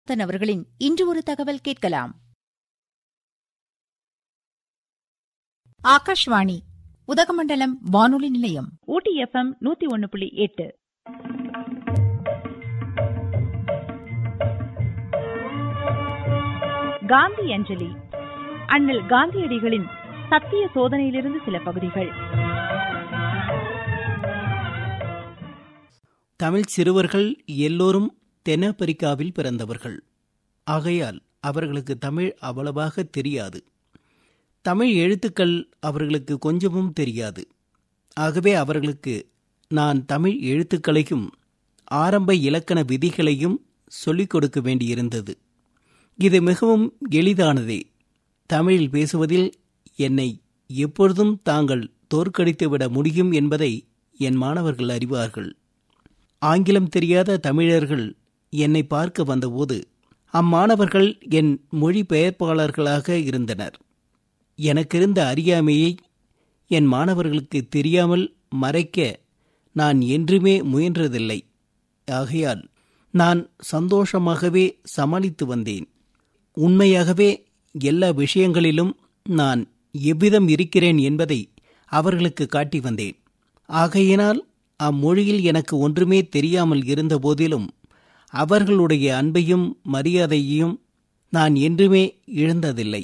தன் அவர்களின் இன்று ஒரு தகவல் கேட்கலாம் ஆகாஷ்வாணி உதகமண்டலம் வானொலி நிலையம் ஊட்டி எஃப்எம் நூத்தி ஒன்னு புள்ளி எட்டு காந்தி அஞ்சலி அண்ணல் காந்தியடிகளின் சத்திய சோதனையிலிருந்து சில பகுதிகள் தமிழ் சிறுவர்கள் எல்லோரும் தென்னாப்பிரிக்காவில் பிறந்தவர்கள் ஆகையால் அவர்களுக்கு தமிழ் அவ்வளவாக தெரியாது தமிழ் எழுத்துக்கள் அவர்களுக்கு கொஞ்சமும் தெரியாது ஆகவே அவர்களுக்கு நான் தமிழ் எழுத்துக்களையும் ஆரம்ப இலக்கண விதிகளையும் சொல்லிக் கொடுக்க வேண்டியிருந்தது இது மிகவும் எளிதானதே தமிழில் பேசுவதில் என்னை எப்பொழுதும் தாங்கள் தோற்கடித்துவிட முடியும் என்பதை என் மாணவர்கள் அறிவார்கள் ஆங்கிலம் தெரியாத தமிழர்கள் என்னை பார்க்க வந்தபோது அம்மாணவர்கள் என் மொழிபெயர்ப்பாளர்களாக இருந்தனர் எனக்கிருந்த அறியாமையை என் மாணவர்களுக்கு தெரியாமல் மறைக்க நான் என்றுமே முயன்றதில்லை ஆகையால் நான் சந்தோஷமாகவே சமாளித்து வந்தேன் உண்மையாகவே எல்லா விஷயங்களிலும் நான் எவ்விதம் இருக்கிறேன் என்பதை அவர்களுக்கு காட்டி வந்தேன் ஆகையினால் அம்மொழியில் எனக்கு ஒன்றுமே தெரியாமல் இருந்தபோதிலும் அவர்களுடைய அன்பையும் மரியாதையையும் நான் என்றுமே இழந்ததில்லை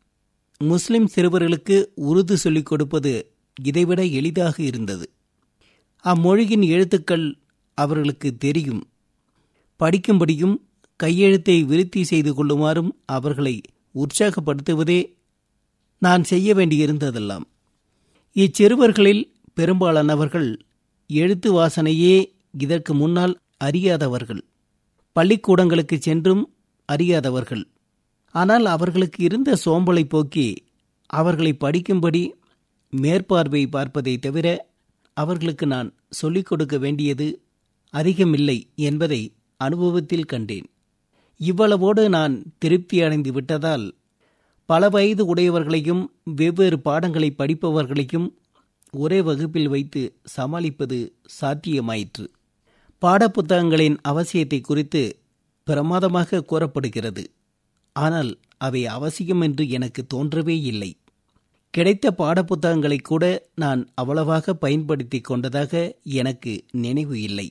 முஸ்லிம் சிறுவர்களுக்கு உருது சொல்லிக் கொடுப்பது இதைவிட எளிதாக இருந்தது அம்மொழியின் எழுத்துக்கள் அவர்களுக்கு தெரியும் படிக்கும்படியும் கையெழுத்தை விருத்தி செய்து கொள்ளுமாறும் அவர்களை உற்சாகப்படுத்துவதே நான் செய்ய வேண்டியிருந்ததெல்லாம் இச்சிறுவர்களில் பெரும்பாலானவர்கள் எழுத்து வாசனையே இதற்கு முன்னால் அறியாதவர்கள் பள்ளிக்கூடங்களுக்கு சென்றும் அறியாதவர்கள் ஆனால் அவர்களுக்கு இருந்த சோம்பலை போக்கி அவர்களை படிக்கும்படி மேற்பார்வை பார்ப்பதை தவிர அவர்களுக்கு நான் சொல்லிக் கொடுக்க வேண்டியது அதிகமில்லை என்பதை அனுபவத்தில் கண்டேன் இவ்வளவோடு நான் திருப்தி அடைந்து விட்டதால் பல வயது உடையவர்களையும் வெவ்வேறு பாடங்களை படிப்பவர்களையும் ஒரே வகுப்பில் வைத்து சமாளிப்பது சாத்தியமாயிற்று பாடப்புத்தகங்களின் அவசியத்தை குறித்து பிரமாதமாக கூறப்படுகிறது ஆனால் அவை அவசியம் என்று எனக்கு தோன்றவே இல்லை கிடைத்த பாடப்புத்தகங்களை கூட நான் அவ்வளவாக பயன்படுத்தி கொண்டதாக எனக்கு நினைவு இல்லை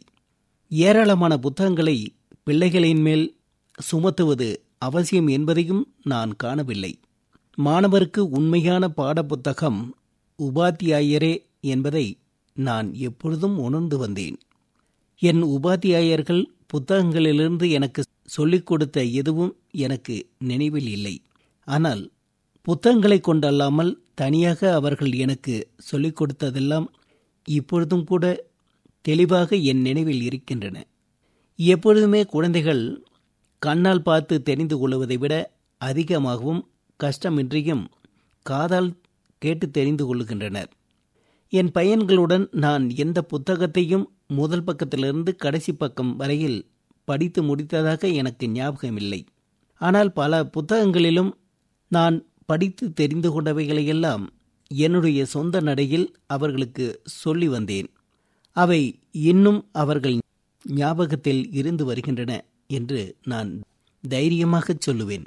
ஏராளமான புத்தகங்களை பிள்ளைகளின் மேல் சுமத்துவது அவசியம் என்பதையும் நான் காணவில்லை மாணவருக்கு உண்மையான பாடப்புத்தகம் உபாத்தியாயரே என்பதை நான் எப்பொழுதும் உணர்ந்து வந்தேன் என் உபாத்தியாயர்கள் புத்தகங்களிலிருந்து எனக்கு சொல்லிக் கொடுத்த எதுவும் எனக்கு நினைவில் இல்லை ஆனால் புத்தகங்களை கொண்டல்லாமல் தனியாக அவர்கள் எனக்கு சொல்லிக் கொடுத்ததெல்லாம் இப்பொழுதும் கூட தெளிவாக என் நினைவில் இருக்கின்றன எப்பொழுதுமே குழந்தைகள் கண்ணால் பார்த்து தெரிந்து கொள்வதை விட அதிகமாகவும் கஷ்டமின்றியும் காதால் கேட்டு தெரிந்து கொள்கின்றனர் என் பையன்களுடன் நான் எந்த புத்தகத்தையும் முதல் பக்கத்திலிருந்து கடைசி பக்கம் வரையில் படித்து முடித்ததாக எனக்கு ஞாபகமில்லை ஆனால் பல புத்தகங்களிலும் நான் படித்து தெரிந்து கொண்டவைகளையெல்லாம் என்னுடைய சொந்த நடையில் அவர்களுக்கு சொல்லி வந்தேன் அவை இன்னும் அவர்கள் ஞாபகத்தில் இருந்து வருகின்றன என்று நான் தைரியமாகச் சொல்லுவேன்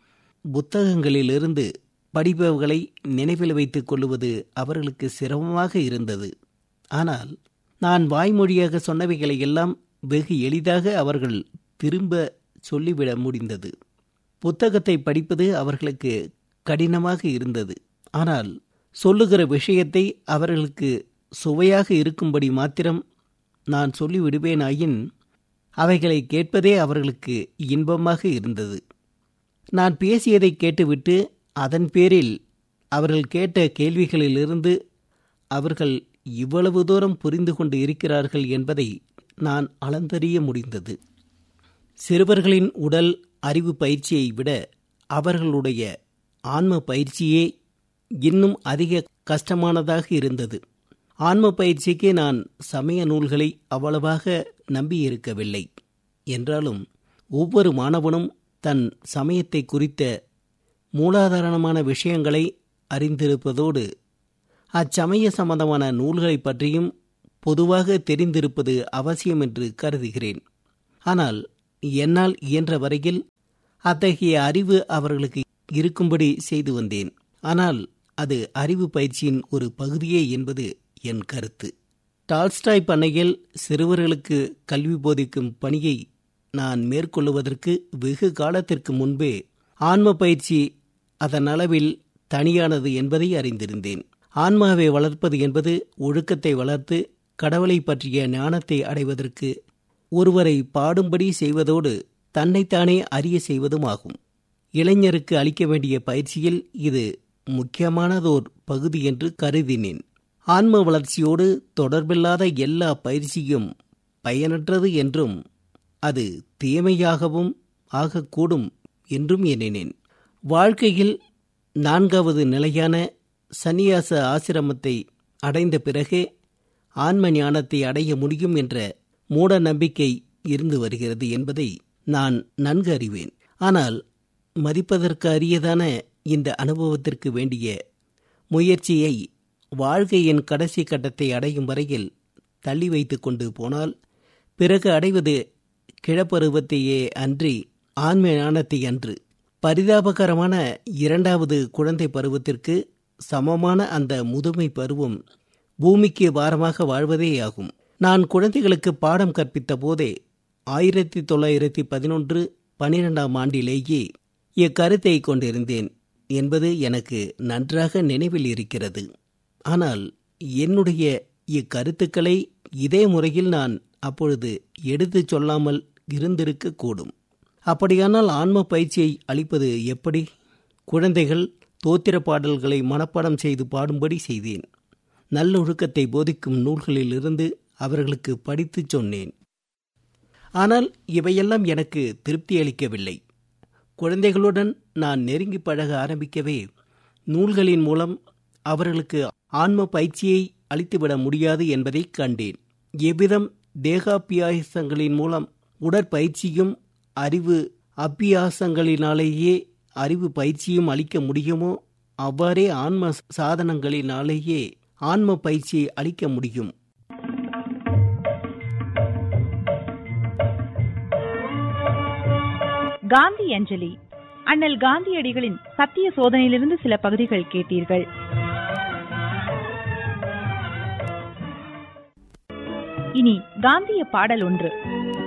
புத்தகங்களிலிருந்து படிப்பவர்களை நினைவில் வைத்துக் கொள்ளுவது அவர்களுக்கு சிரமமாக இருந்தது ஆனால் நான் வாய்மொழியாக சொன்னவைகளை எல்லாம் வெகு எளிதாக அவர்கள் திரும்ப சொல்லிவிட முடிந்தது புத்தகத்தை படிப்பது அவர்களுக்கு கடினமாக இருந்தது ஆனால் சொல்லுகிற விஷயத்தை அவர்களுக்கு சுவையாக இருக்கும்படி மாத்திரம் நான் சொல்லிவிடுவேனாயின் அவைகளை கேட்பதே அவர்களுக்கு இன்பமாக இருந்தது நான் பேசியதை கேட்டுவிட்டு அதன் பேரில் அவர்கள் கேட்ட கேள்விகளிலிருந்து அவர்கள் இவ்வளவு தூரம் புரிந்து கொண்டு இருக்கிறார்கள் என்பதை நான் அளந்தறிய முடிந்தது சிறுவர்களின் உடல் அறிவு பயிற்சியை விட அவர்களுடைய ஆன்ம பயிற்சியே இன்னும் அதிக கஷ்டமானதாக இருந்தது ஆன்ம பயிற்சிக்கு நான் சமய நூல்களை அவ்வளவாக நம்பியிருக்கவில்லை என்றாலும் ஒவ்வொரு மாணவனும் தன் சமயத்தை குறித்த மூலாதாரணமான விஷயங்களை அறிந்திருப்பதோடு அச்சமய சம்பந்தமான நூல்களை பற்றியும் பொதுவாக தெரிந்திருப்பது அவசியம் என்று கருதுகிறேன் ஆனால் என்னால் இயன்ற வரையில் அத்தகைய அறிவு அவர்களுக்கு இருக்கும்படி செய்து வந்தேன் ஆனால் அது அறிவு பயிற்சியின் ஒரு பகுதியே என்பது என் கருத்து டால்ஸ்டாய் பண்ணையில் சிறுவர்களுக்கு கல்வி போதிக்கும் பணியை நான் மேற்கொள்ளுவதற்கு வெகு காலத்திற்கு முன்பே ஆன்ம பயிற்சி அதன் அளவில் தனியானது என்பதை அறிந்திருந்தேன் ஆன்மாவை வளர்ப்பது என்பது ஒழுக்கத்தை வளர்த்து கடவுளை பற்றிய ஞானத்தை அடைவதற்கு ஒருவரை பாடும்படி செய்வதோடு தன்னைத்தானே அறிய செய்வதுமாகும் இளைஞருக்கு அளிக்க வேண்டிய பயிற்சியில் இது முக்கியமானதோர் பகுதி என்று கருதினேன் ஆன்ம வளர்ச்சியோடு தொடர்பில்லாத எல்லா பயிற்சியும் பயனற்றது என்றும் அது தீமையாகவும் ஆகக்கூடும் என்றும் எண்ணினேன் வாழ்க்கையில் நான்காவது நிலையான சந்நியாச ஆசிரமத்தை அடைந்த பிறகே ஆன்ம ஞானத்தை அடைய முடியும் என்ற மூட நம்பிக்கை இருந்து வருகிறது என்பதை நான் நன்கு அறிவேன் ஆனால் மதிப்பதற்கு அரியதான இந்த அனுபவத்திற்கு வேண்டிய முயற்சியை வாழ்க்கையின் கடைசி கட்டத்தை அடையும் வரையில் தள்ளி வைத்து கொண்டு போனால் பிறகு அடைவது கிழப்பருவத்தையே அன்றி ஆன்ம ஞானத்தை அன்று பரிதாபகரமான இரண்டாவது குழந்தை பருவத்திற்கு சமமான அந்த முதுமை பருவம் பூமிக்கு வாரமாக வாழ்வதேயாகும் நான் குழந்தைகளுக்கு பாடம் கற்பித்த போதே ஆயிரத்தி தொள்ளாயிரத்தி பதினொன்று பனிரெண்டாம் ஆண்டிலேயே இக்கருத்தை கொண்டிருந்தேன் என்பது எனக்கு நன்றாக நினைவில் இருக்கிறது ஆனால் என்னுடைய இக்கருத்துக்களை இதே முறையில் நான் அப்பொழுது எடுத்துச் சொல்லாமல் இருந்திருக்க கூடும் அப்படியானால் ஆன்ம பயிற்சியை அளிப்பது எப்படி குழந்தைகள் தோத்திர பாடல்களை மனப்பாடம் செய்து பாடும்படி செய்தேன் நல்லொழுக்கத்தை போதிக்கும் நூல்களிலிருந்து அவர்களுக்கு படித்துச் சொன்னேன் ஆனால் இவையெல்லாம் எனக்கு திருப்தி அளிக்கவில்லை குழந்தைகளுடன் நான் நெருங்கி பழக ஆரம்பிக்கவே நூல்களின் மூலம் அவர்களுக்கு ஆன்ம பயிற்சியை அளித்துவிட முடியாது என்பதை கண்டேன் எவ்விதம் தேகாபியாசங்களின் மூலம் உடற்பயிற்சியும் அறிவு அபியாசங்களினாலேயே அறிவு பயிற்சியும் அளிக்க முடியுமோ அவ்வாறே ஆன்ம சாதனங்களினாலேயே ஆன்ம பயிற்சியை அளிக்க முடியும் காந்தி அஞ்சலி அண்ணல் காந்தியடிகளின் சத்திய சோதனையிலிருந்து சில பகுதிகள் கேட்டீர்கள் இனி காந்திய பாடல் ஒன்று